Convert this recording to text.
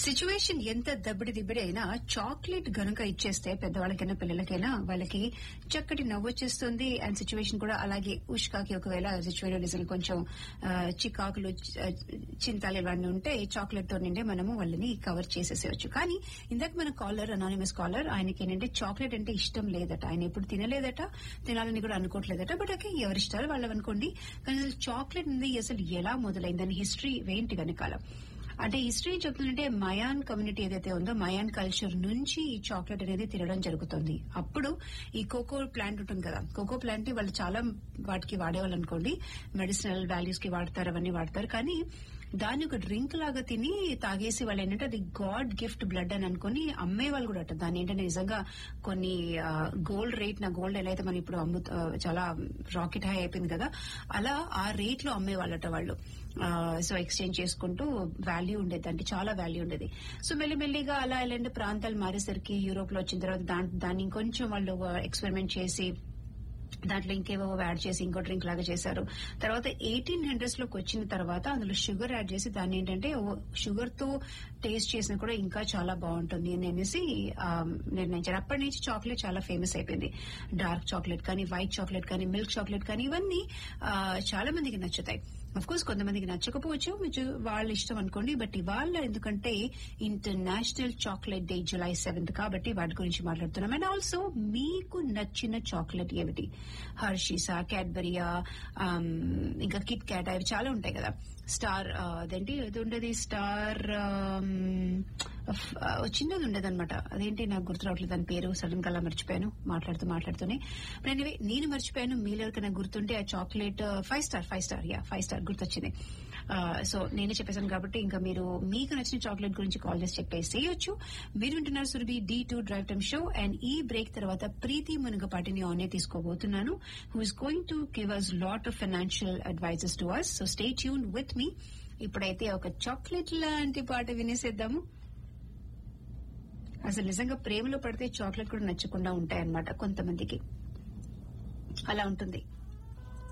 situation ఎంత దబ్బిడి దిబ్బడి అయినా chocolate గనుక ఇచ్చేస్తే పెద్దవాళ్ళకైనా పిల్లలకైనా వాళ్ళకి చక్కటి నవ్వు వచ్చేస్తుంది అండ్ సిచ్యువేషన్ కూడా అలాగే ఉష్కాకి ఒకవేళ సిచ్యువేషన్ కొంచెం ఆ, చికాకులు ఆ, చింతాలు ఇవన్నీ ఉంటే చాక్లెట్ తో నిండే మనము వాళ్ళని కవర్ చేసేసేయచ్చు కానీ ఇందాక మన కాలర్ అనానిమస్ కాలర్ ఆయనకి ఏంటంటే చాక్లెట్ అంటే ఇష్టం లేదట ఆయన ఎప్పుడు తినలేదట తినాలని కూడా అనుకోవట్లేదట బట్ ఓకే ఎవరి ఇష్టాలు వాళ్ళవి అనుకోండి కానీ అసలు చాక్లెట్ అనేది అసలు ఎలా మొదలైంది దాని హిస్టరీ ఏంటి వెనకాల అంటే హిస్టరీ చెప్తుందంటే మయాన్ కమ్యూనిటీ ఏదైతే ఉందో మయాన్ కల్చర్ నుంచి ఈ చాక్లెట్ అనేది తినడం జరుగుతుంది అప్పుడు ఈ కోకో ప్లాంట్ ఉంటుంది కదా కోకో ప్లాంట్ ని వాళ్ళు చాలా వాటికి వాడేవాళ్ళు అనుకోండి మెడిసినల్ వాల్యూస్ కి వాడతారు అవన్నీ వాడతారు కానీ దాన్ని ఒక డ్రింక్ లాగా తిని తాగేసి వాళ్ళు ఏంటంటే అది గాడ్ గిఫ్ట్ బ్లడ్ అని అనుకుని అమ్మే వాళ్ళు కూడా అట దాన్ని ఏంటంటే నిజంగా కొన్ని గోల్డ్ రేట్ నా గోల్డ్ ఎలా అయితే మనం ఇప్పుడు అమ్ము ఆ, చాలా రాకెట్ హై అయిపోయింది కదా అలా ఆ రేట్ లో అమ్మే వాళ్ళట వాళ్ళు సో ఎక్స్చేంజ్ చేసుకుంటూ వాల్యూ ఉండేది అంటే చాలా వాల్యూ ఉండేది సో మెల్లిమెల్లిగా అలా ఇలాంటి ప్రాంతాలు మారేసరికి యూరోప్ లో వచ్చిన తర్వాత దాన్- దాన్ని ఇంకొంచెం వాళ్ళు ఎక్స్పెరిమెంట్ చేసి దాంట్లో ఇంకేవో యాడ్ చేసి ఇంకో డ్రింక్ లాగా చేశారు తర్వాత ఎయిటీన్ హండ్రెడ్స్ లోకి వచ్చిన తర్వాత అందులో షుగర్ యాడ్ చేసి దాన్ని ఏంటంటే షుగర్ తో టేస్ట్ చేసిన కూడా ఇంకా చాలా బాగుంటుంది అని అనేసి ఆ, నిర్ణయించారు అప్పటి నుంచి చాక్లెట్ చాలా ఫేమస్ అయిపోయింది డార్క్ చాక్లెట్ కానీ వైట్ చాక్లెట్ కానీ మిల్క్ చాక్లెట్ కానీ ఇవన్నీ ఆ, చాలా మందికి నచ్చుతాయి అఫ్ కోర్స్ కొంతమందికి నచ్చకపోవచ్చు which వాళ్ళ ఇష్టం అనుకోండి బట్ ఇవాళ ఎందుకంటే international chocolate day July seventh కాబట్టి వాటి గురించి మాట్లాడుతున్నాం అండ్ ఆల్సో మీకు నచ్చిన చాక్లెట్ ఏమిటి హర్షీసా క్యాడ్బరియా ఇంకా కిట్ క్యాట్ అవి చాలా ఉంటాయి కదా స్టార్ అదేంటి ఇది ఉండేది స్టార్ చిన్నది ఉండేది అనమాట అదేంటి నాకు గుర్తు రావట్లేదు దాని పేరు సడన్ గా అలా మర్చిపోయాను మాట్లాడుతూ మాట్లాడుతూనే ఎనివే నేను మర్చిపోయాను మీలో ఎవరికైనా గుర్తుంటే ఆ chocolate five star five star yeah five star గుర్తొచ్చింది సో నేనే చెప్పేశాను కాబట్టి ఇంకా మీరు మీకు నచ్చిన చాక్లెట్ గురించి కాల్ చేసి చెప్పేసేయచ్చు మీరు వింటున్నారు Surabhi D two drive time show and ఈ బ్రేక్ తర్వాత ప్రీతి మునగపాటిని ఆనే తీసుకోబోతున్నాను who is going to give us lot of financial advises to us so stay tune with me ఇప్పుడైతే ఒక చాక్లెట్ లాంటి పాట వినేసేద్దాము అసలు నిజంగా ప్రేమలో పడితే చాక్లెట్ కూడా నచ్చకుండా ఉంటాయన్నమాట కొంతమందికి అలా ఉంటుంది